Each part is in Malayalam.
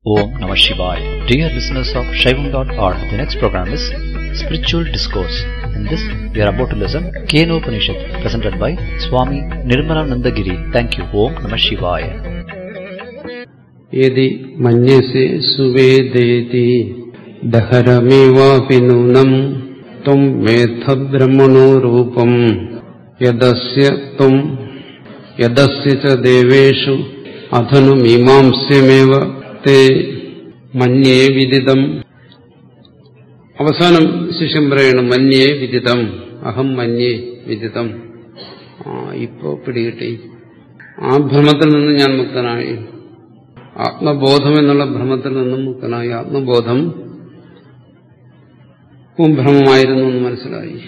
Om Namah Shivaya. Dear listeners of Shaivam.org, the next program is Spiritual Discourse. In this, we are about to listen Keno Upanishad, presented by Swami Nirmalananda Giri. Thank you. Om Namah Shivaya. യതി മന്യസി സുവേദേതി ദഹരമേവാപി നൂനം ത്വം മേധ ബ്രഹ്മണോ രൂപം യദസ്യ ത്വം യദസ്യ ച ദേവേഷു അധനു മീമാംസ്യമേവ തേ മന്യേ വിദിതം അവസാനം ശിഷ്യം പറയണം മന്യേ വിദിതം അഹം മന്യേ വിദിതം ആ ഇപ്പോ പിടികിട്ടി ആ ഭ്രമത്തിൽ നിന്ന് ഞാൻ മുക്തനായി ആത്മബോധം എന്നുള്ള ഭ്രമത്തിൽ നിന്നും മുക്തനായി ആത്മബോധം ഭ്രമമായിരുന്നു എന്ന് മനസ്സിലായി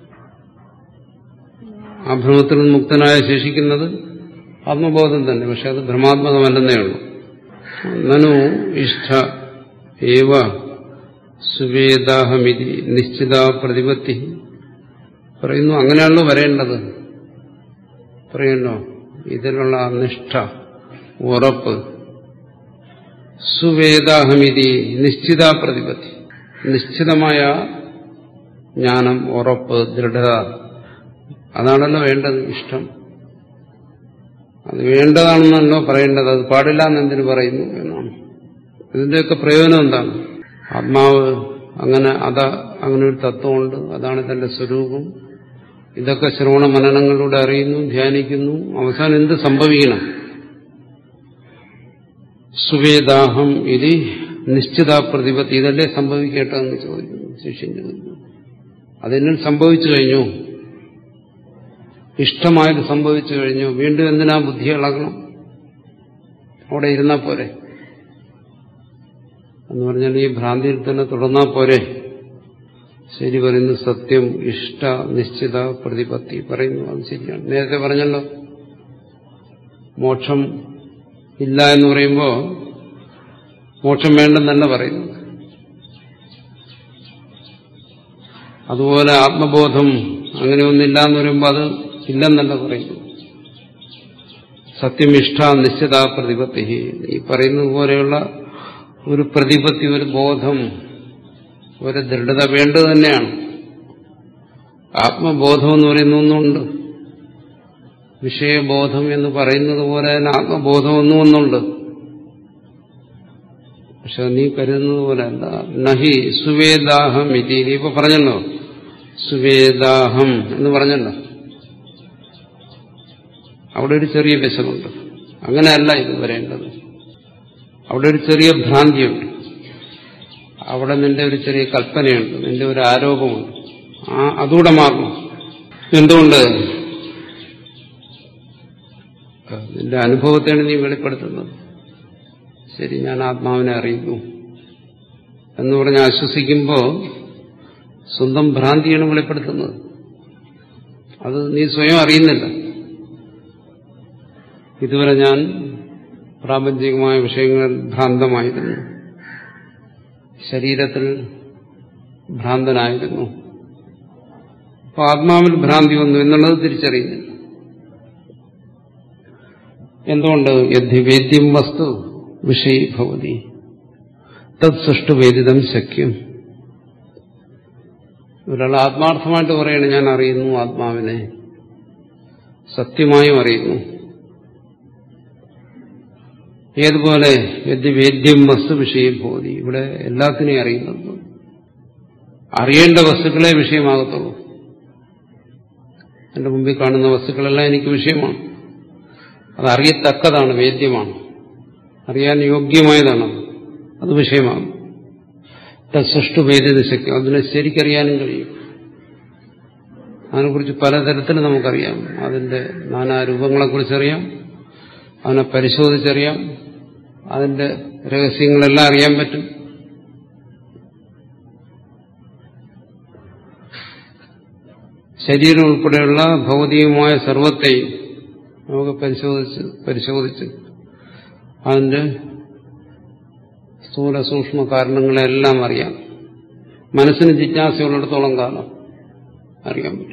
ആ ഭ്രമത്തിൽ നിന്ന് മുക്തനായ ശേഷിക്കുന്നത് ആത്മബോധം തന്നെ പക്ഷെ അത് ഭ്രമാത്മകമല്ലെന്നേ ഉള്ളൂ നനു ഇഷ്ട ഏവ സുവേദാഹമിതി നിശ്ചിത പ്രതിപത്തി പറയുന്നു അങ്ങനെയാണല്ലോ വരേണ്ടത് പറയുന്നു ഇതിലുള്ള നിഷ്ഠ ഉറപ്പ് സുവേദാഹമിതി നിശ്ചിത പ്രതിപത്തി നിശ്ചിതമായ ജ്ഞാനം ഉറപ്പ് ദൃഢത അതാണല്ലോ വേണ്ടത് ഇഷ്ടം അത് വേണ്ടതാണെന്നല്ലോ പറയേണ്ടത് അത് പാടില്ല എന്നെന്തിനു പറയുന്നു എന്നാണ് ഇതിന്റെയൊക്കെ പ്രയോജനം എന്താണ് ആത്മാവ് അങ്ങനെ അതാ അങ്ങനെ ഒരു തത്വമുണ്ട് അതാണ് തന്റെ സ്വരൂപം ഇതൊക്കെ ശ്രവണ മനനങ്ങളിലൂടെ അറിയുന്നു ധ്യാനിക്കുന്നു അവസാനം എന്ത് സംഭവിക്കണം സുവേദാഹം ഇത് നിശ്ചിത പ്രതിപത്തി ഇതല്ലേ സംഭവിക്കട്ടെന്ന് ചോദിക്കുന്നു ശിഷ്യൻ ചോദിക്കുന്നു അതെന്നിൽ സംഭവിച്ചു കഴിഞ്ഞു ഇഷ്ടമായത് സംഭവിച്ചു കഴിഞ്ഞു വീണ്ടും എന്തിനാ ബുദ്ധി ഇളകണം അവിടെ ഇരുന്നാൽ പോരെ എന്ന് പറഞ്ഞാൽ ഈ ഭ്രാന്തിയിൽ തന്നെ തുടർന്നാൽ പോരെ ശരി പറയുന്നു സത്യം ഇഷ്ട നിശ്ചിത പ്രതിപത്തി പറയുന്നു അത് ശരിയാണ് നേരത്തെ പറഞ്ഞല്ലോ മോക്ഷം ഇല്ല എന്ന് പറയുമ്പോൾ മോക്ഷം വേണ്ടെന്നല്ല പറയുന്നു അതുപോലെ ആത്മബോധം അങ്ങനെയൊന്നില്ല എന്ന് പറയുമ്പോൾ അത് ഇല്ലെന്നല്ല പറയുന്നു സത്യമിഷ്ട നിശ്ചിത പ്രതിപത്തി ഈ പറയുന്നത് പോലെയുള്ള ഒരു പ്രതിപത്തി ഒരു ബോധം ഒരു ദൃഢത വേണ്ടത് തന്നെയാണ് ആത്മബോധം എന്ന് പറയുന്ന ഒന്നുണ്ട് വിഷയബോധം എന്ന് പറയുന്നത് പോലെ തന്നെ ആത്മബോധം ഒന്നും ഒന്നുണ്ട് പക്ഷെ നീ കരുതുന്നത് പോലെ അല്ല നഹി സുവേദാഹം ഇതി നീ ഇപ്പൊ പറഞ്ഞല്ലോ സുവേദാഹം എന്ന് പറഞ്ഞല്ലോ അവിടെ ഒരു ചെറിയ വിശമുണ്ട് അങ്ങനെയല്ല ഇത് വരേണ്ടത് അവിടെ ഒരു ചെറിയ ഭ്രാന്തിയുണ്ട് അവിടെ നിന്റെ ഒരു ചെറിയ കൽപ്പനയുണ്ട് നിന്റെ ഒരു ആരോപമുണ്ട് ആ അതുകൂടെ മാറണം എന്തുകൊണ്ട് നിന്റെ അനുഭവത്തെയാണ് നീ വെളിപ്പെടുത്തുന്നത് ശരി ഞാൻ ആത്മാവിനെ അറിയുന്നു എന്ന് പറഞ്ഞ് ആശ്വസിക്കുമ്പോൾ സ്വന്തം ഭ്രാന്തിയാണ് വെളിപ്പെടുത്തുന്നത് അത് നീ സ്വയം അറിയുന്നില്ല ഇതുവരെ ഞാൻ പ്രാപഞ്ചികമായ വിഷയങ്ങളിൽ ഭ്രാന്തമായിരുന്നു ശരീരത്തിൽ ഭ്രാന്തനായിരുന്നു അപ്പൊ ആത്മാവിൽ ഭ്രാന്തി വന്നു എന്നുള്ളത് തിരിച്ചറിയുന്നില്ല എന്തുകൊണ്ട് യദ്ധിവേദ്യം വസ്തു വിഷയീഭവതി തത് സൃഷ്ടുവേദിതം ശക്യം ഒരാൾ ആത്മാർത്ഥമായിട്ട് പറയണം ഞാൻ അറിയുന്നു ആത്മാവിനെ സത്യമായും അറിയുന്നു ഏതുപോലെ യദ്വേദ്യം വസ്തു വിഷയീഭവതി ഇവിടെ എല്ലാത്തിനെയും അറിയുന്നത് അറിയേണ്ട വസ്തുക്കളെ വിഷയമാകത്തുള്ളൂ എന്റെ മുമ്പിൽ കാണുന്ന വസ്തുക്കളെല്ലാം എനിക്ക് വിഷയമാണ് അത് അറിയത്തക്കതാണ് വേദ്യമാണ് അറിയാൻ യോഗ്യമായതാണ് അത് വിഷയമാകും സൃഷ്ടു വേദ്യത ശക്തി അതിനെ ശരിക്കറിയാനും കഴിയും അതിനെക്കുറിച്ച് പലതരത്തിൽ നമുക്കറിയാം അതിന്റെ നാനാരൂപങ്ങളെക്കുറിച്ചറിയാം അതിനെ പരിശോധിച്ചറിയാം അതിന്റെ രഹസ്യങ്ങളെല്ലാം അറിയാൻ പറ്റും ശരീരം ഉൾപ്പെടെയുള്ള ഭൗതികമായ സർവത്തെയും നമുക്ക് പരിശോധിച്ച് പരിശോധിച്ച് അതിന്റെ സ്ഥൂല സൂക്ഷ്മ കാരണങ്ങളെല്ലാം അറിയാം മനസ്സിന് ജിജ്ഞാസയുള്ളിടത്തോളം കാലം അറിയാൻ പറ്റും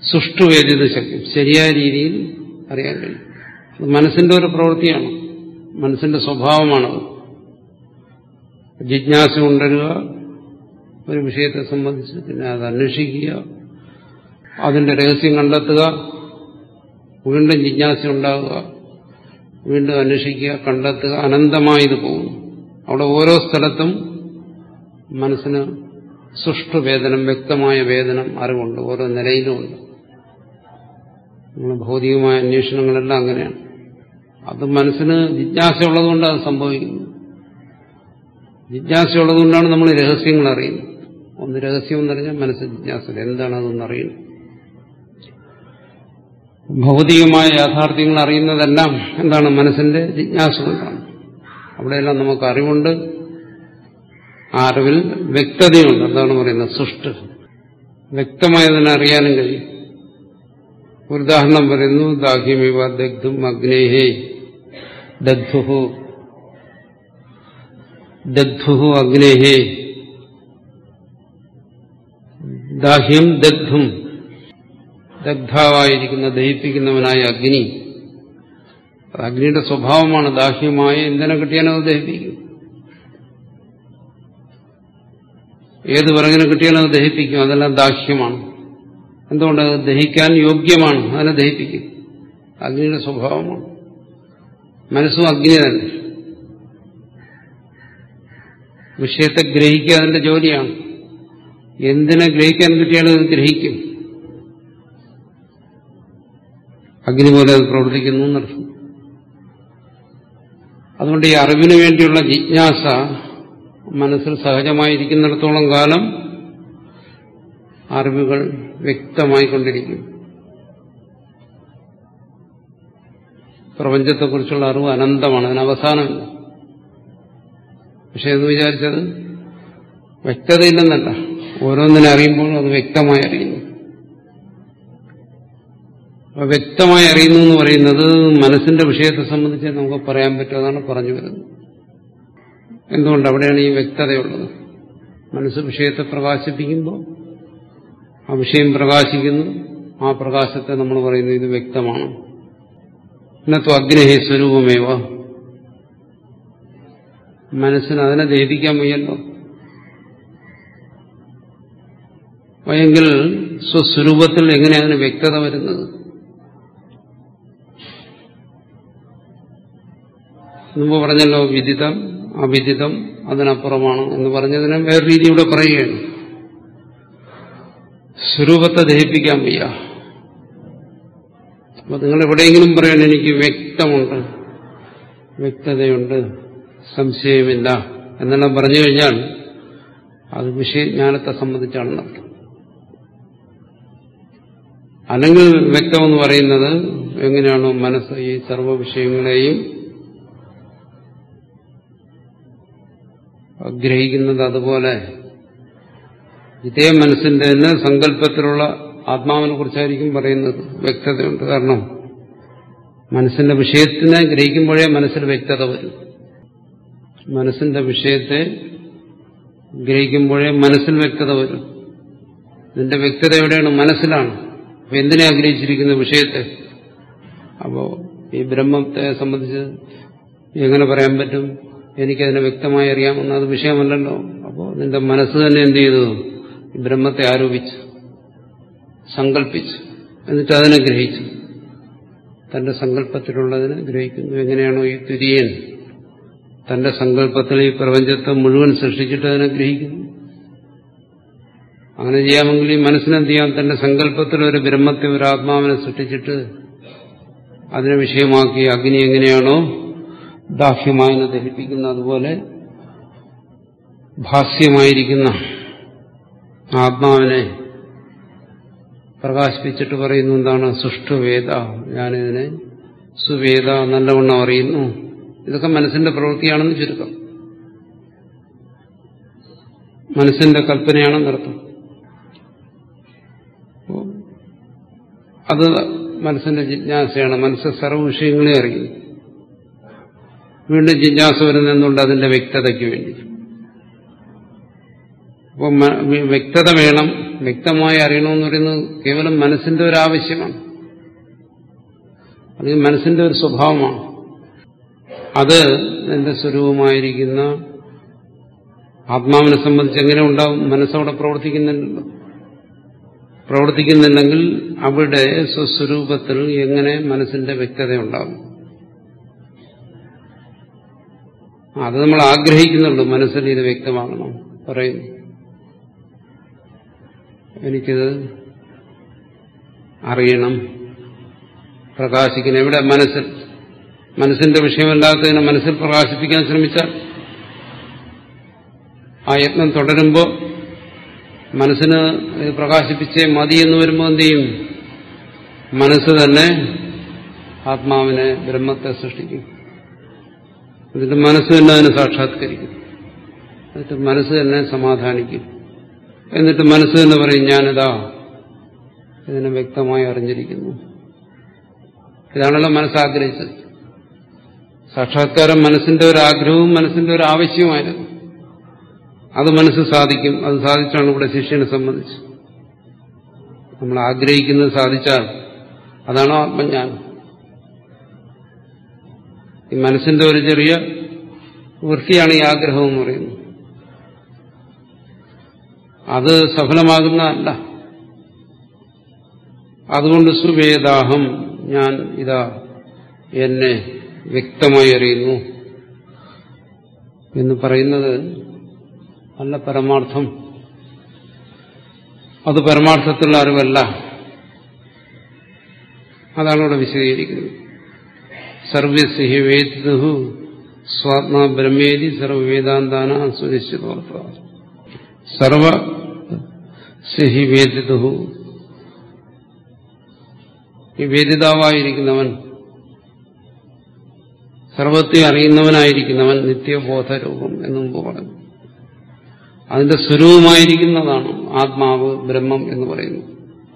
സുഷ്ടുവേദിത ശക്തി ശരിയായ രീതിയിൽ അറിയാൻ കഴിയും അത് മനസ്സിന്റെ ഒരു പ്രവൃത്തിയാണ് മനസ്സിന്റെ സ്വഭാവമാണത് ജിജ്ഞാസ കൊണ്ടുവരിക ഒരു വിഷയത്തെ സംബന്ധിച്ച് പിന്നെ അത് അന്വേഷിക്കുക അതിന്റെ രഹസ്യം കണ്ടെത്തുക വീണ്ടും ജിജ്ഞാസ ഉണ്ടാകുക വീണ്ടും അന്വേഷിക്കുക കണ്ടെത്തുക അനന്തമായി ഇത് പോകും അവിടെ ഓരോ സ്ഥലത്തും മനസ്സിന് സുഷ്ഠു വേദനം വ്യക്തമായ വേദനം അറിവുണ്ട് ഓരോ നിലയിലുമുണ്ട് നമ്മുടെ ഭൗതികമായ അന്വേഷണങ്ങളെല്ലാം അങ്ങനെയാണ് അത് മനസ്സിന് ജിജ്ഞാസയുള്ളതുകൊണ്ട് അത് സംഭവിക്കുന്നു ജിജ്ഞാസയുള്ളതുകൊണ്ടാണ് നമ്മൾ രഹസ്യങ്ങൾ അറിയുന്നത് ഒന്ന് രഹസ്യം എന്ന് പറഞ്ഞാൽ മനസ്സ് ജിജ്ഞാസ എന്താണ് അതൊന്ന് അറിയുന്നത് ഭൗതികമായ യാഥാർത്ഥ്യങ്ങൾ അറിയുന്നതെല്ലാം എന്താണ് മനസ്സിന്റെ ജിജ്ഞാസ കൊണ്ടാണ് അവിടെയെല്ലാം നമുക്ക് അറിവുണ്ട് ആ അറിവിൽ വ്യക്തതയുണ്ട് എന്താണ് പറയുന്നത് സുഷ്ട് വ്യക്തമായതിനെ അറിയാനും കഴിയും ഒരു ഉദാഹരണം പറയുന്നു ദാഹ്യമിവ ദഗ്ധും അഗ്നേഹേ ദഗ്ധുഹു ദഗ്ധുഹു അഗ്നേഹേ ദാഹ്യം ദഗ്ധും ദഗ്ധാവായിരിക്കുന്ന ദഹിപ്പിക്കുന്നവനായ അഗ്നി അത് അഗ്നിയുടെ സ്വഭാവമാണ് ദാഹ്യമായ ഇന്ധനം കിട്ടിയാലും അത് ദഹിപ്പിക്കും ഏത് വിറകിനെ കിട്ടിയാലും അത് ദഹിപ്പിക്കും അതെല്ലാം ദാഹ്യമാണ് എന്തുകൊണ്ട് അത് ദഹിക്കാൻ യോഗ്യമാണ് അതിനെ ദഹിപ്പിക്കും അഗ്നിയുടെ സ്വഭാവമാണ് മനസ്സും അഗ്നി തന്നെ വിഷയത്തെ ഗ്രഹിക്കുക അതിന്റെ ജോലിയാണ് എന്തിനെ ഗ്രഹിക്കാൻ കിട്ടിയാലും അത് ഗ്രഹിക്കും അഗ്നി പോലെ അത് പ്രവർത്തിക്കുന്നു എന്നർത്ഥം അതുകൊണ്ട് ഈ അറിവിന് വേണ്ടിയുള്ള ജിജ്ഞാസ മനസ്സിൽ സഹജമായിരിക്കുന്നിടത്തോളം കാലം അറിവുകൾ വ്യക്തമായിക്കൊണ്ടിരിക്കും പ്രപഞ്ചത്തെക്കുറിച്ചുള്ള അറിവ് അനന്തമാണ് അതിന് അവസാനമില്ല പക്ഷെ എന്ന് വിചാരിച്ചത് വ്യക്തതയില്ലെന്നല്ല ഓരോന്നിനെ അറിയുമ്പോഴും അത് വ്യക്തമായി അറിയുന്നു അപ്പൊ വ്യക്തമായി അറിയുന്നു എന്ന് പറയുന്നത് മനസ്സിന്റെ വിഷയത്തെ സംബന്ധിച്ച് നമുക്ക് പറയാൻ പറ്റും അതാണ് പറഞ്ഞു വരുന്നത് എന്തുകൊണ്ട് അവിടെയാണ് ഈ വ്യക്തതയുള്ളത് മനസ്സ് വിഷയത്തെ പ്രകാശിപ്പിക്കുമ്പോൾ ആ വിഷയം പ്രകാശിക്കുന്നു ആ പ്രകാശത്തെ നമ്മൾ പറയുന്നു ഇത് വ്യക്തമാണ് ഇന്നത്തെ അഗ്നഹേ സ്വരൂപമേവ മനസ്സിന് അതിനെ ദഹിപ്പിക്കാൻ വയ്യല്ലോ എങ്കിൽ സ്വസ്വരൂപത്തിൽ എങ്ങനെ അതിന് വ്യക്തത വരുന്നത് മുമ്പ് പറഞ്ഞല്ലോ വിദിതം അവിദിതം അതിനപ്പുറമാണ് എന്ന് പറഞ്ഞതിനെ വേറെ രീതിയിലൂടെ പറയുകയാണ് സ്വരൂപത്തെ ദഹിപ്പിക്കാൻ വയ്യ അപ്പൊ നിങ്ങൾ എവിടെയെങ്കിലും പറയണം എനിക്ക് വ്യക്തമുണ്ട് വ്യക്തതയുണ്ട് സംശയമില്ല എന്നെല്ലാം പറഞ്ഞു കഴിഞ്ഞാൽ അത് വിഷയജ്ഞാനത്തെ സംബന്ധിച്ചാണെന്നർത്ഥം അല്ലെങ്കിൽ വ്യക്തമെന്ന് പറയുന്നത് എങ്ങനെയാണോ മനസ്സ് ഈ സർവ്വ വിഷയങ്ങളെയും ഗ്രഹിക്കുന്നത് അതുപോലെ ഇതേ മനസ്സിന്റെ തന്നെ സങ്കല്പത്തിലുള്ള ആത്മാവിനെ കുറിച്ചായിരിക്കും പറയുന്നത് വ്യക്തതയുണ്ട് കാരണം മനസ്സിന്റെ വിഷയത്തിനെ ഗ്രഹിക്കുമ്പോഴേ മനസ്സിൽ വ്യക്തത വരും മനസ്സിന്റെ വിഷയത്തെ ഗ്രഹിക്കുമ്പോഴേ മനസ്സിൽ വ്യക്തത വരും ഇതിന്റെ വ്യക്തത എവിടെയാണ് മനസ്സിലാണ് അപ്പൊ എന്തിനെ ആഗ്രഹിച്ചിരിക്കുന്ന വിഷയത്തെ അപ്പോ ഈ ബ്രഹ്മത്തെ സംബന്ധിച്ച് എങ്ങനെ പറയാൻ പറ്റും എനിക്കതിനെ വ്യക്തമായി അറിയാമെന്ന് അത് വിഷയമല്ലല്ലോ അപ്പോൾ നിന്റെ മനസ്സ് തന്നെ എന്ത് ചെയ്തു ഈ ബ്രഹ്മത്തെ ആരോപിച്ചു സങ്കല്പിച്ചു എന്നിട്ട് അതിനെ ഗ്രഹിച്ചു തന്റെ സങ്കല്പത്തിലുള്ളതിനെ ഗ്രഹിക്കുന്നു എങ്ങനെയാണോ ഈ തുര്യൻ തന്റെ സങ്കല്പത്തിൽ ഈ പ്രപഞ്ചത്തെ മുഴുവൻ സൃഷ്ടിച്ചിട്ട് അതിനെ ഗ്രഹിക്കുന്നു അങ്ങനെ ചെയ്യാമെങ്കിൽ ഈ മനസ്സിനെന്ത് ചെയ്യാം തന്റെ സങ്കല്പത്തിൽ ഒരു ബ്രഹ്മത്തെ ഒരു ആത്മാവിനെ സൃഷ്ടിച്ചിട്ട് അതിനെ വിഷയമാക്കി അഗ്നി എങ്ങനെയാണോ ദാഹ്യമായതിനെ ദഹിപ്പിക്കുന്ന അതുപോലെ ഭാസ്യമായിരിക്കുന്ന ആത്മാവിനെ പ്രകാശിപ്പിച്ചിട്ട് പറയുന്നു എന്താണ് സുഷ്ടുവേദ ഞാനിതിനെ സുവേദ നല്ലവണ്ണം അറിയുന്നു ഇതൊക്കെ മനസ്സിന്റെ പ്രവൃത്തിയാണെന്ന് ചുരുക്കം മനസ്സിന്റെ കൽപ്പനയാണെന്നർത്ഥം അത് മനസ്സിന്റെ ജിജ്ഞാസയാണ് മനസ്സ് സർവ്വ വിഷയങ്ങളെ അറിയുന്നു വീണ്ടും ജിജ്ഞാസ വരുന്നുണ്ട് അതിന്റെ വ്യക്തതയ്ക്ക് വേണ്ടി അപ്പോൾ വ്യക്തത വേണം വ്യക്തമായി അറിയണമെന്ന് പറയുന്നത് കേവലം മനസ്സിന്റെ ഒരു ആവശ്യമാണ് അല്ലെങ്കിൽ മനസ്സിന്റെ ഒരു സ്വഭാവമാണ് അത് നിന്റെ സ്വരൂപമായിരിക്കുന്ന ആത്മാവിനെ സംബന്ധിച്ച് എങ്ങനെ ഉണ്ടാവും മനസ്സവിടെ പ്രവർത്തിക്കുന്നുണ്ടല്ലോ പ്രവർത്തിക്കുന്നുണ്ടെങ്കിൽ അവിടെ സ്വസ്വരൂപത്തിൽ എങ്ങനെ മനസ്സിന്റെ വ്യക്തത ഉണ്ടാവും അത് നമ്മൾ ആഗ്രഹിക്കുന്നുള്ളൂ മനസ്സിൽ ഇത് വ്യക്തമാകണം പറയുന്നു എനിക്കിത് അറിയണം പ്രകാശിക്കണം എവിടെ മനസ്സിൽ മനസ്സിന്റെ വിഷയമല്ലാത്തതിനെ മനസ്സിൽ പ്രകാശിപ്പിക്കാൻ ശ്രമിച്ചാൽ ആ യത്നം തുടരുമ്പോൾ മനസ്സിന് ഇത് പ്രകാശിപ്പിച്ചേ മതി എന്ന് വരുമ്പോൾ എന്ത് ചെയ്യും മനസ്സ് തന്നെ ആത്മാവിനെ ബ്രഹ്മത്തെ സൃഷ്ടിക്കും എന്നിട്ട് മനസ്സ് തന്നെ അതിനെ സാക്ഷാത്കരിക്കും എന്നിട്ട് മനസ്സ് തന്നെ സമാധാനിക്കും എന്നിട്ട് മനസ്സ് തന്നെ പറയും ഞാനിതാ ഇതിനെ വ്യക്തമായി അറിഞ്ഞിരിക്കുന്നു ഇതാണല്ലോ മനസ്സാഗ്രഹിച്ചത് സാക്ഷാത്കാരം മനസ്സിന്റെ ഒരു ആഗ്രഹവും മനസ്സിന്റെ ഒരു ആവശ്യവുമായിരുന്നു അത് മനസ്സ് സാധിക്കും അത് സാധിച്ചാണ് ഇവിടെ ശിഷ്യനെ സംബന്ധിച്ച് നമ്മൾ ആഗ്രഹിക്കുന്നത് സാധിച്ചാൽ അതാണോ ആത്മജ്ഞാനം ഈ മനസ്സിന്റെ ഒരു ചെറിയ വൃത്തിയാണ് ഈ ആഗ്രഹം എന്ന് പറയുന്നത് അത് സഫലമാകുന്നതല്ല അതുകൊണ്ട് സുവേദാഹം ഞാൻ ഇതാ എന്നെ വ്യക്തമായി അറിയുന്നു എന്ന് പറയുന്നത് അല്ല പരമാർത്ഥം അത് പരമാർത്ഥത്തിലുള്ള അറിവല്ല അതാണ് ഇവിടെ വിശദീകരിക്കുന്നത് സർവസ്യ വേദിതു സ്വാത്മാ ബ്രഹ്മേതി സർവവേദാന്താന സുനിശ്ചിതോർത്ഥ സർവ സിഹി വേദിതു ഈ വേദിതാവായിരിക്കുന്നവൻ സർവത്തെ അറിയുന്നവനായിരിക്കുന്നവൻ നിത്യബോധരൂപം എന്ന് മുമ്പ് പറഞ്ഞു അതിന്റെ സ്വരൂപമായിരിക്കുന്നതാണ് ആത്മാവ് ബ്രഹ്മം എന്ന് പറയുന്നത്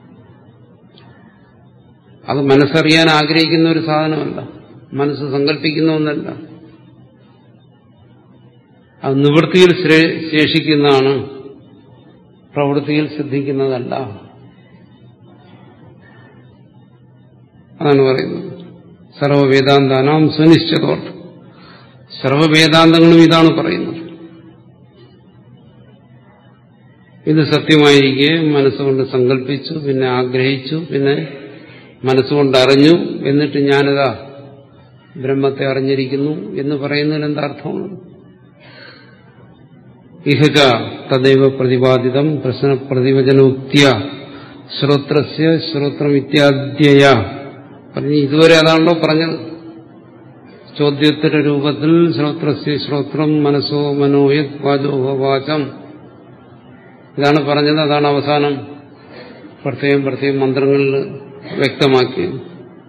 അത് മനസ്സറിയാൻ ആഗ്രഹിക്കുന്ന ഒരു സാധനമല്ല മനസ്സ് സങ്കല്പിക്കുന്ന ഒന്നല്ല അത് നിവൃത്തിയിൽ ശേഷിക്കുന്നതാണ് പ്രവൃത്തിയിൽ സിദ്ധിക്കുന്നതല്ല അതാണ് പറയുന്നത് സർവവേദാന്താനാം സുനിശ്ചിതോർത്ഥം സർവവേദാന്തങ്ങളും ഇതാണ് പറയുന്നത് ഇത് സത്യമായിരിക്കെ മനസ്സുകൊണ്ട് സങ്കല്പിച്ചു പിന്നെ ആഗ്രഹിച്ചു പിന്നെ മനസ്സുകൊണ്ട് അറിഞ്ഞു എന്നിട്ട് ഞാനിതാ ബ്രഹ്മത്തെ അറിഞ്ഞിരിക്കുന്നു എന്ന് പറയുന്നതിന് എന്താ അർത്ഥമാണ് ഇഹച തദൈവ പ്രതിപാദിതം പ്രശ്ന പ്രതിവചനോക്തിയ ശ്രോത്രസ്യ ശ്രോത്രം ഇത്യാദ്യയ പറഞ്ഞു ഇതുവരെ അതാണല്ലോ പറഞ്ഞത് ചോദ്യോത്തര രൂപത്തിൽ ശ്രോത്രസ്യ ശ്രോത്രം മനസ്സോ മനോയത് വാചോ വാചം ഇതാണ് പറഞ്ഞത് അതാണ് അവസാനം പ്രത്യേകം പ്രത്യേകം മന്ത്രങ്ങളിൽ വ്യക്തമാക്കിയത്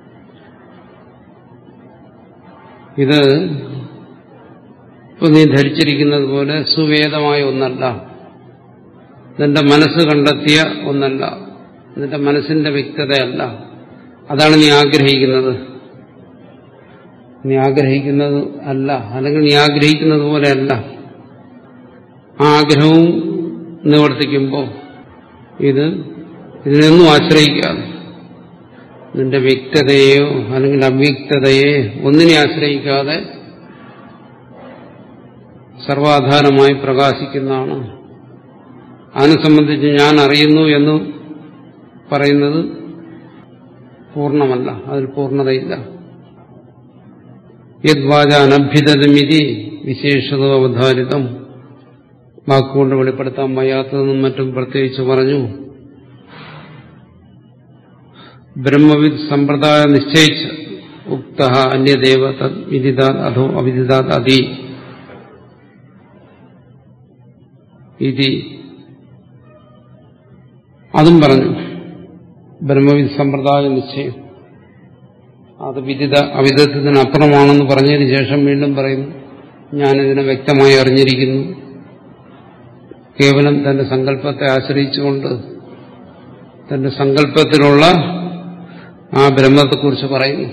ഇത് ഇപ്പൊ നീ ധരിച്ചിരിക്കുന്നത് പോലെ സുവേദമായ ഒന്നല്ല നിന്റെ മനസ്സ് കണ്ടെത്തിയ ഒന്നല്ല നിന്റെ മനസ്സിന്റെ വ്യക്തതയല്ല അതാണ് നീ ആഗ്രഹിക്കുന്നത് നീ ആഗ്രഹിക്കുന്നത് അല്ല അല്ലെങ്കിൽ നീ ആഗ്രഹിക്കുന്നത് പോലെയല്ല ആ ആഗ്രഹവും നിവർത്തിക്കുമ്പോൾ ഇത് ഇതിനൊന്നും ആശ്രയിക്കാതെ നിന്റെ വ്യക്തതയെയോ അല്ലെങ്കിൽ അവ്യക്തതയെ ഒന്നിനെ ആശ്രയിക്കാതെ സർവാധാരമായി പ്രകാശിക്കുന്നതാണ് അതിനെ സംബന്ധിച്ച് ഞാൻ അറിയുന്നു എന്ന് പറയുന്നത് പൂർണ്ണമല്ല അതിൽ പൂർണ്ണതയില്ല യദ്വാച അനഭ്യുതമിതി വിശേഷത അവധാരിതം വാക്കുകൊണ്ട് വെളിപ്പെടുത്താൻ വയ്യാത്തതെന്നും മറ്റും പ്രത്യേകിച്ച് പറഞ്ഞു ബ്രഹ്മവിദ് സമ്പ്രദായ നിശ്ചയിച്ച് ഉക്ത അന്യദേവ വിദിതാത് അധോ അവിദിതാത് അതി ഇതി അതും പറഞ്ഞു ബ്രഹ്മവിദ് സമ്പ്രദായ നിശ്ചയം അത് വിദിത അവിധത്തിന് അപ്പുറമാണെന്ന് പറഞ്ഞതിന് ശേഷം വീണ്ടും പറയുന്നു ഞാനിതിനെ വ്യക്തമായി അറിഞ്ഞിരിക്കുന്നു കേവലം തന്റെ സങ്കല്പത്തെ ആശ്രയിച്ചുകൊണ്ട് തന്റെ സങ്കല്പത്തിലുള്ള ആ ബ്രഹ്മത്തെക്കുറിച്ച് പറയുന്നു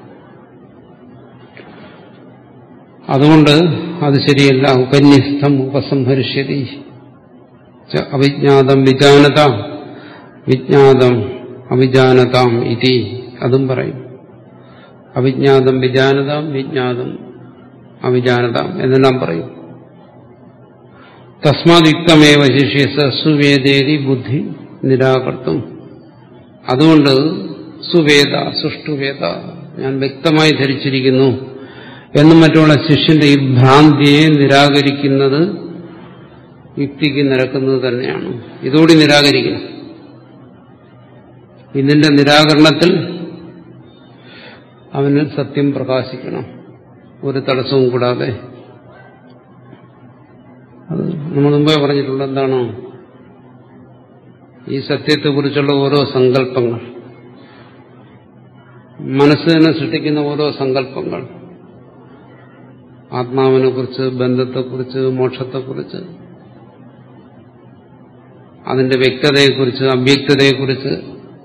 അതുകൊണ്ട് അത് ശരിയല്ല ഉപന്യസ്തം ഉപസംഹരിഷ്യതി അവിജ്ഞാതം വിജാനത വിജ്ഞാതം അവിജാനതാം ഇതി അതും പറയും അവിജ്ഞാതം വിജാനതാം വിജ്ഞാതം അവിജാനത എന്നെല്ലാം പറയും തസ്മാദിക്തമേവ ശിഷ്യസ സുവേദേതി ബുദ്ധി നിരാകർത്തും അതുകൊണ്ട് സുവേദ സുഷ്ടുവേദ ഞാൻ വ്യക്തമായി ധരിച്ചിരിക്കുന്നു എന്നും മറ്റുള്ള ശിഷ്യന്റെ ഈ ഭ്രാന്തിയെ നിരാകരിക്കുന്നത് യുക്തിക്ക് നിരക്കുന്നത് തന്നെയാണ് ഇതോടെ നിരാകരിക്കണം ഇതിന്റെ നിരാകരണത്തിൽ അവന് സത്യം പ്രകാശിക്കണം ഒരു തടസ്സവും കൂടാതെ അത് നമ്മൾ മുമ്പേ പറഞ്ഞിട്ടുള്ള എന്താണ് ഈ സത്യത്തെക്കുറിച്ചുള്ള ഓരോ സങ്കല്പങ്ങൾ മനസ്സിനെ സൃഷ്ടിക്കുന്ന ഓരോ സങ്കല്പങ്ങൾ ആത്മാവിനെ കുറിച്ച് ബന്ധത്തെക്കുറിച്ച് മോക്ഷത്തെക്കുറിച്ച് അതിന്റെ വ്യക്തതയെക്കുറിച്ച് അവ്യക്തതയെക്കുറിച്ച്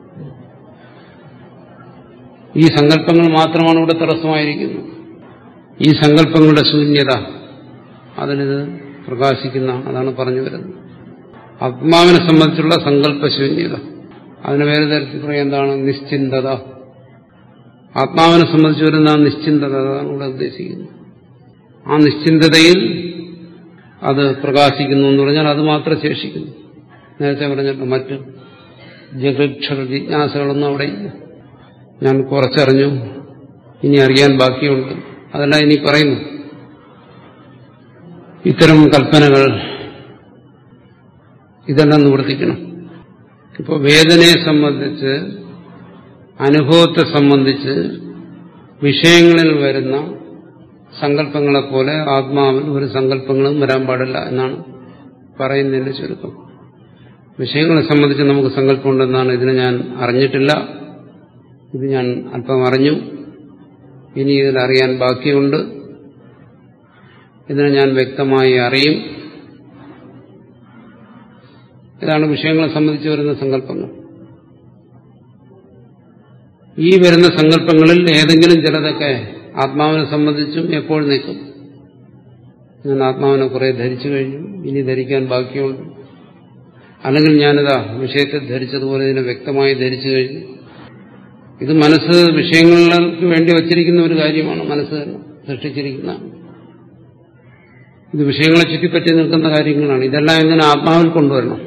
ഈ സങ്കല്പങ്ങൾ മാത്രമാണ് ഇവിടെ തടസ്സമായിരിക്കുന്നത് ഈ സങ്കല്പങ്ങളുടെ ശൂന്യത അതിനിത് പ്രകാശിക്കുന്ന അതാണ് പറഞ്ഞു വരുന്നത് ആത്മാവിനെ സംബന്ധിച്ചുള്ള സങ്കല്പശൂന്യത അതിന് വേറെ തരത്തിൽ പറയാം എന്താണ് നിശ്ചിന്തത ആത്മാവിനെ സംബന്ധിച്ച് വരുന്ന ആ നിശ്ചിന്തത അതാണ് ഇവിടെ ഉദ്ദേശിക്കുന്നത് ആ നിശ്ചിന്തതയിൽ അത് പ്രകാശിക്കുന്നു എന്ന് പറഞ്ഞാൽ അത് മാത്രം ശേഷിക്കുന്നു നേരത്തെ പറഞ്ഞിട്ട് മറ്റ് ജഗക്ഷ ജിജ്ഞാസകളൊന്നും അവിടെ ഇല്ല ഞാൻ കുറച്ചറിഞ്ഞു ഇനി അറിയാൻ ബാക്കിയുണ്ട് അതെല്ലാം ഇനി പറയുന്നു ഇത്തരം കൽപ്പനകൾ ഇതെല്ലാം നിവർത്തിക്കണം ഇപ്പോൾ വേദനയെ സംബന്ധിച്ച് അനുഭവത്തെ സംബന്ധിച്ച് വിഷയങ്ങളിൽ വരുന്ന സങ്കല്പങ്ങളെപ്പോലെ ആത്മാവിൽ ഒരു സങ്കല്പങ്ങളും വരാൻ പാടില്ല എന്നാണ് പറയുന്നതിന്റെ ചുരുക്കം വിഷയങ്ങളെ സംബന്ധിച്ച് നമുക്ക് സങ്കല്പമുണ്ടെന്നാണ് ഇതിനെ ഞാൻ അറിഞ്ഞിട്ടില്ല ഇത് ഞാൻ അല്പം അറിഞ്ഞു ഇനി ഇതിലറിയാൻ ബാക്കിയുണ്ട് ഇതിനെ ഞാൻ വ്യക്തമായി അറിയും ഇതാണ് വിഷയങ്ങളെ സംബന്ധിച്ച് വരുന്ന സങ്കല്പങ്ങൾ ഈ വരുന്ന സങ്കല്പങ്ങളിൽ ഏതെങ്കിലും ചിലതൊക്കെ ആത്മാവിനെ സംബന്ധിച്ചും എപ്പോൾ നിൽക്കും ഞാൻ ആത്മാവിനെ കുറെ ധരിച്ചു കഴിഞ്ഞു ഇനി ധരിക്കാൻ ബാക്കിയുണ്ട് അല്ലെങ്കിൽ ഞാനിതാ വിഷയത്തെ ധരിച്ചതുപോലെ ഇതിനെ വ്യക്തമായി ധരിച്ചു കഴിഞ്ഞു ഇത് മനസ്സ് വിഷയങ്ങൾക്ക് വേണ്ടി വച്ചിരിക്കുന്ന ഒരു കാര്യമാണ് മനസ്സ് തന്നെ സൃഷ്ടിച്ചിരിക്കുന്നതാണ് ഇത് വിഷയങ്ങളെ ചുറ്റിപ്പറ്റി നിൽക്കുന്ന കാര്യങ്ങളാണ് ഇതെല്ലാം എങ്ങനെ ആത്മാവിൽ കൊണ്ടുവരണം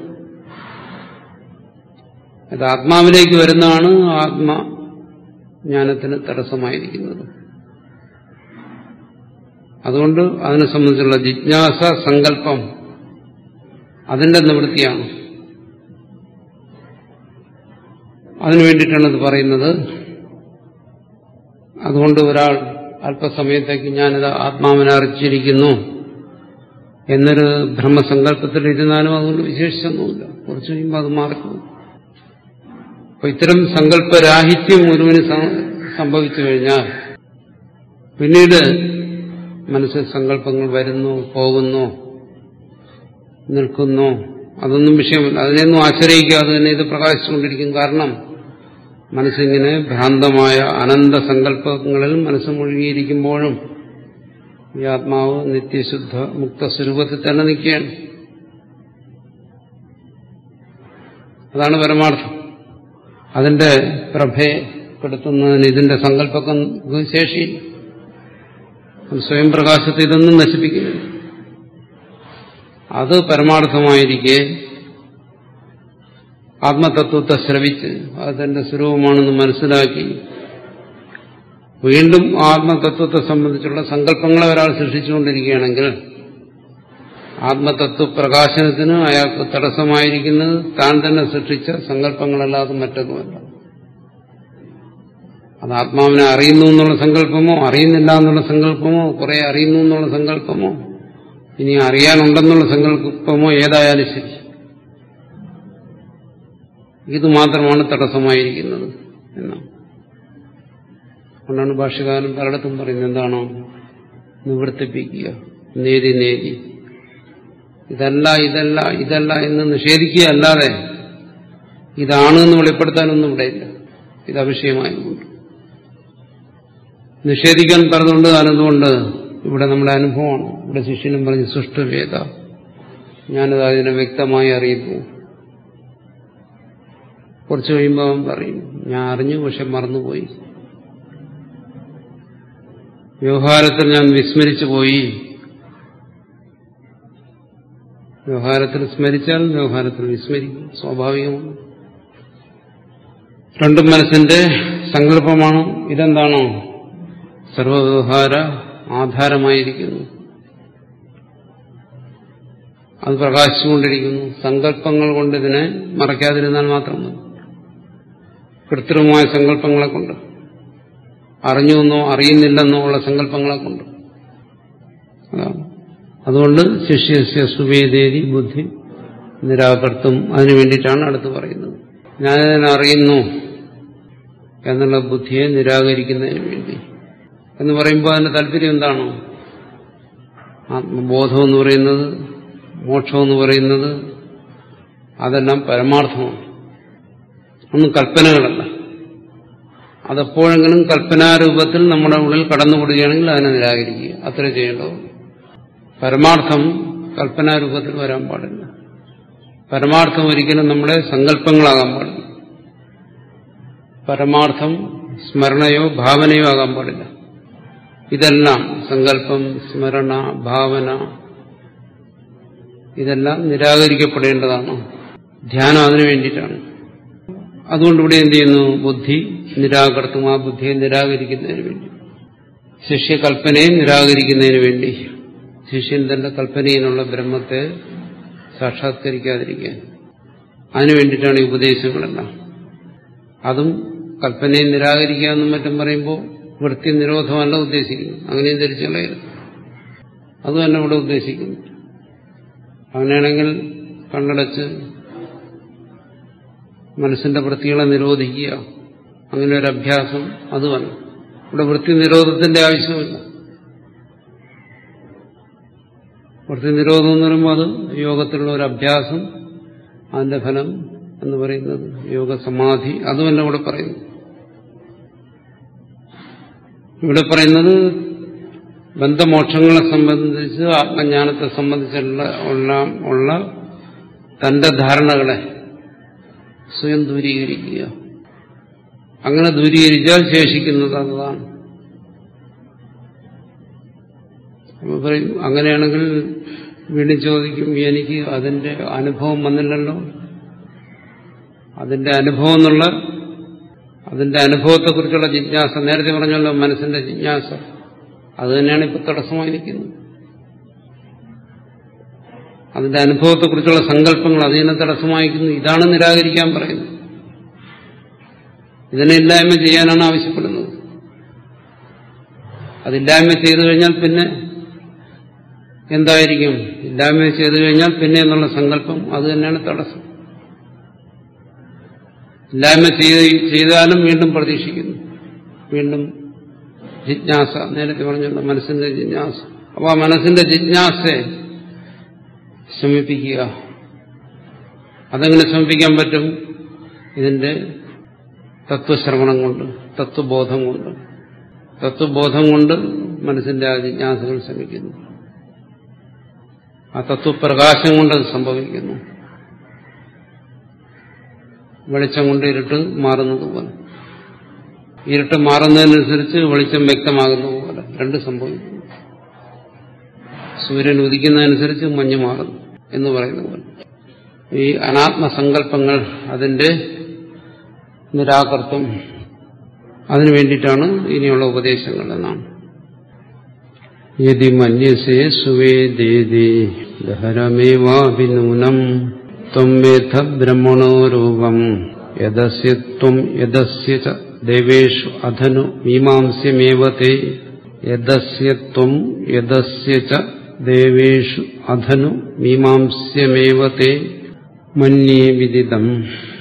ഇത് ആത്മാവിലേക്ക് വരുന്നതാണ് ആത്മജ്ഞാനത്തിന് തടസ്സമായിരിക്കുന്നത് അതുകൊണ്ട് അതിനെ സംബന്ധിച്ചുള്ള ജിജ്ഞാസ സങ്കല്പം അതിന്റെ നിവൃത്തിയാണ് അതിനു വേണ്ടിയിട്ടാണ് ഇത് പറയുന്നത് അതുകൊണ്ട് ഒരാൾ അല്പസമയത്തേക്ക് ഞാനിത് ആത്മാവിനെ അറിച്ചിരിക്കുന്നു എന്നൊരു ബ്രഹ്മസങ്കല്പത്തിൽ ഇരുന്നാലും അതുകൊണ്ട് വിശേഷിച്ചൊന്നുമില്ല കുറച്ച് കഴിയുമ്പോൾ അത് മാറിപ്പോകും അപ്പൊ ഇത്തരം സങ്കല്പരാഹിത്യം ഒരുവന് സംഭവിച്ചു കഴിഞ്ഞാൽ പിന്നീട് മനസ്സിൽ സങ്കല്പങ്ങൾ വരുന്നു പോകുന്നു നിൽക്കുന്നു അതൊന്നും വിഷയമല്ല അതിനെയൊന്നും ആശ്രയിക്കാതെ തന്നെ ഇത് പ്രകാശിച്ചുകൊണ്ടിരിക്കും കാരണം മനസ്സിങ്ങനെ ഭ്രാന്തമായ അനന്ത സങ്കല്പങ്ങളിൽ മനസ്സ് മുഴുകിയിരിക്കുമ്പോഴും ഈ ആത്മാവ് നിത്യശുദ്ധ മുക്ത സ്വരൂപത്തിൽ തന്നെ നിൽക്കുകയാണ് അതാണ് പരമാർത്ഥം അതിന്റെ പ്രഭയെ കെടുത്തുന്നതിന് ഇതിന്റെ സങ്കല്പക്കും ശേഷിയില്ല സ്വയം പ്രകാശത്തെ ഇതൊന്നും നശിപ്പിക്കുന്നില്ല അത് പരമാർത്ഥമായിരിക്കെ ആത്മതത്വത്തെ ശ്രവിച്ച് അത് തന്റെ സ്വരൂപമാണെന്ന് മനസ്സിലാക്കി വീണ്ടും ആത്മതത്വത്തെ സംബന്ധിച്ചുള്ള സങ്കല്പങ്ങളെ ഒരാൾ സൃഷ്ടിച്ചുകൊണ്ടിരിക്കുകയാണെങ്കിൽ ആത്മതത്വ പ്രകാശനത്തിന് അയാൾക്ക് തടസ്സമായിരിക്കുന്നത് താൻ തന്നെ സൃഷ്ടിച്ച സങ്കല്പങ്ങളല്ലാതെ മറ്റൊന്നുമല്ല അത് ആത്മാവിനെ അറിയുന്നു എന്നുള്ള സങ്കല്പമോ അറിയുന്നില്ല എന്നുള്ള സങ്കല്പമോ കുറെ അറിയുന്നു എന്നുള്ള സങ്കല്പമോ ഇനി അറിയാനുണ്ടെന്നുള്ള സങ്കല്പമോ ഏതായാലും ശരി ഇത് മാത്രമാണ് തടസ്സമായിരിക്കുന്നത് എന്നാണ് അതുകൊണ്ടാണ് ഭാഷകാരൻ പലയിടത്തും പറയുന്നത് എന്താണോ നിവർത്തിപ്പിക്കുക നേതി നേതി ഇതല്ല ഇതല്ല ഇതല്ല എന്ന് നിഷേധിക്കുക അല്ലാതെ ഇതാണ് എന്ന് വെളിപ്പെടുത്താനൊന്നും ഇവിടെ ഇല്ല ഇത് അവിഷയമായതുകൊണ്ട് നിഷേധിക്കാൻ പറഞ്ഞുകൊണ്ട് അനന്തുകൊണ്ട് ഇവിടെ നമ്മുടെ അനുഭവമാണ് ഇവിടെ ശിഷ്യനും പറഞ്ഞ് സുഷ്ടുവേദ ഞാനത് അതിനെ വ്യക്തമായി അറിയുന്നു കുറച്ച് കഴിയുമ്പോൾ അവൻ പറയും ഞാൻ അറിഞ്ഞു പക്ഷെ മറന്നുപോയി വ്യവഹാരത്തിൽ ഞാൻ വിസ്മരിച്ചു പോയി വ്യവഹാരത്തിൽ സ്മരിച്ചാൽ വ്യവഹാരത്തിൽ വിസ്മരിക്കും സ്വാഭാവികമാണ് രണ്ടും മനസ്സിന്റെ സങ്കല്പമാണ് ഇതെന്താണോ സർവവ്യവഹാര ആധാരമായിരിക്കുന്നു അത് പ്രകാശിച്ചുകൊണ്ടിരിക്കുന്നു സങ്കല്പങ്ങൾ കൊണ്ട് ഇതിനെ മറയ്ക്കാതിരുന്നാൽ മാത്രം മതി കൃത്രിമമായ സങ്കല്പങ്ങളെ കൊണ്ട് അറിഞ്ഞുവെന്നോ അറിയുന്നില്ലെന്നോ ഉള്ള സങ്കല്പങ്ങളെ കൊണ്ട് അതാണ് അതുകൊണ്ട് ശിഷ്യസ്യ സുവേദേതി ബുദ്ധി നിരാകർത്തും അതിനു വേണ്ടിയിട്ടാണ് അടുത്ത് പറയുന്നത് ഞാനിതിനെ അറിയുന്നു എന്നുള്ള ബുദ്ധിയെ നിരാകരിക്കുന്നതിന് വേണ്ടി എന്ന് പറയുമ്പോൾ അതിന്റെ താല്പര്യം എന്താണോ ആത്മബോധം എന്ന് പറയുന്നത് മോക്ഷം എന്ന് പറയുന്നത് അതെല്ലാം പരമാർത്ഥമാണ് ഒന്നും കൽപ്പനകളല്ല അതെപ്പോഴെങ്കിലും കൽപ്പനാരൂപത്തിൽ നമ്മുടെ ഉള്ളിൽ കടന്നുകൂടുകയാണെങ്കിൽ അതിനെ നിരാകരിക്കുക അത്ര ചെയ്യേണ്ടത് പരമാർത്ഥം കൽപ്പനാരൂപത്തിൽ വരാൻ പാടില്ല പരമാർത്ഥം ഒരിക്കലും നമ്മുടെ സങ്കല്പങ്ങളാകാൻ പാടില്ല പരമാർത്ഥം സ്മരണയോ ഭാവനയോ ആകാൻ പാടില്ല ഇതെല്ലാം സങ്കല്പം സ്മരണ ഭാവന ഇതെല്ലാം നിരാകരിക്കപ്പെടേണ്ടതാണ് ധ്യാനം അതിനു വേണ്ടിയിട്ടാണ് അതുകൊണ്ട് ഇവിടെ എന്ത് ചെയ്യുന്നു ബുദ്ധി നിരാകർത്തും ആ ബുദ്ധിയെ നിരാകരിക്കുന്നതിന് വേണ്ടി ശിഷ്യകൽപ്പനയെ നിരാകരിക്കുന്നതിന് വേണ്ടി ശിഷ്യൻ തന്റെ കൽപ്പനയിലുള്ള ബ്രഹ്മത്തെ സാക്ഷാത്കരിക്കാതിരിക്കാൻ അതിനു വേണ്ടിയിട്ടാണ് ഈ ഉപദേശങ്ങളെല്ലാം അതും കൽപ്പനയെ നിരാകരിക്കുക എന്നും മറ്റും പറയുമ്പോൾ വൃത്തി നിരോധമല്ല ഉദ്ദേശിക്കുന്നു അങ്ങനെയും ധരിച്ചു കളയരുത് അത് തന്നെ ഇവിടെ ഉദ്ദേശിക്കുന്നു അങ്ങനെയാണെങ്കിൽ കണ്ണടച്ച് മനസ്സിന്റെ വൃത്തികളെ നിരോധിക്കുക അങ്ങനെ ഒരു അഭ്യാസം അതുമല്ല ഇവിടെ വൃത്തി നിരോധത്തിന്റെ ആവശ്യമില്ല വൃത്തി നിരോധം എന്ന് പറയുമ്പോൾ അത് യോഗത്തിലുള്ള ഒരു അഭ്യാസം അതിന്റെ ഫലം എന്ന് പറയുന്നത് യോഗസമാധി അതുമല്ല ഇവിടെ പറയുന്നു ഇവിടെ പറയുന്നത് ബന്ധമോക്ഷങ്ങളെ സംബന്ധിച്ച് ആത്മജ്ഞാനത്തെ സംബന്ധിച്ചുള്ള ഉള്ള ഉള്ള തന്റെ ധാരണകളെ സ്വയം ദൂരീകരിക്കുക അങ്ങനെ ദൂരീകരിച്ചാൽ ശേഷിക്കുന്നത് അതാണ് അപ്പൊ പറയും അങ്ങനെയാണെങ്കിൽ വീണ്ടും ചോദിക്കും എനിക്ക് അതിന്റെ അനുഭവം വന്നില്ലല്ലോ അതിന്റെ അനുഭവം എന്നുള്ള അതിന്റെ അനുഭവത്തെക്കുറിച്ചുള്ള ജിജ്ഞാസ നേരത്തെ പറഞ്ഞല്ലോ മനസ്സിന്റെ ജിജ്ഞാസ അത് തന്നെയാണ് ഇപ്പൊ തടസ്സമായി നിൽക്കുന്നത് അതിന്റെ അനുഭവത്തെക്കുറിച്ചുള്ള സങ്കല്പങ്ങൾ അതിനെ തടസ്സമായിരിക്കുന്നു ഇതാണ് നിരാകരിക്കാൻ പറയുന്നത് ഇതിനെ ഇല്ലായ്മ ചെയ്യാനാണ് ആവശ്യപ്പെടുന്നത് അതില്ലായ്മ ചെയ്തു കഴിഞ്ഞാൽ പിന്നെ എന്തായിരിക്കും ഇല്ലായ്മ ചെയ്തു കഴിഞ്ഞാൽ പിന്നെ എന്നുള്ള സങ്കല്പം അത് തന്നെയാണ് തടസ്സം ഇല്ലായ്മ ചെയ്താലും വീണ്ടും പ്രതീക്ഷിക്കുന്നു വീണ്ടും ജിജ്ഞാസ നേരത്തെ പറഞ്ഞല്ലോ മനസ്സിന്റെ ജിജ്ഞാസ അപ്പൊ ആ മനസ്സിന്റെ ജിജ്ഞാസയെ ശമിപ്പിക്കുക അതെങ്ങനെ ശമിപ്പിക്കാൻ പറ്റും ഇതിന്റെ തത്വശ്രവണം കൊണ്ട് തത്വബോധം കൊണ്ട് തത്വബോധം കൊണ്ട് മനസ്സിന്റെ ആ ജിജ്ഞാസകൾ ശമിക്കുന്നു ആ തത്വപ്രകാശം കൊണ്ട് അത് സംഭവിക്കുന്നു വെളിച്ചം കൊണ്ട് ഇരുട്ട് മാറുന്നത് പോലെ ഇരുട്ട് മാറുന്നതിനനുസരിച്ച് വെളിച്ചം വ്യക്തമാകുന്നത് പോലെ രണ്ട് സംഭവിക്കുന്നു സൂര്യൻ ഉദിക്കുന്നതനുസരിച്ച് മഞ്ഞ് മാറുന്നു എന്ന് പറയുന്ന പോലെ ഈ അനാത്മസങ്കല്പങ്ങൾ അതിന്റെ നിരാകർത്തം അതിനു വേണ്ടിയിട്ടാണ് ഇനിയുള്ള ഉപദേശങ്ങൾ എന്നാണ് യതി മന്യസേ സുവേദേതി ദഹരമേവാഭിനൂനം ത്വം വേദ ബ്രഹ്മണോ രൂപം യദസ്യ ത്വം യദസ്യ ച ദേവേഷു അധനു മീമാംസ്യമേവ തേ യദസ്യ ത്വം യദസ്യ ച ദേവേഷു അധനു മീമാംസ്യമേവ തേ മന്യേ വിദിതം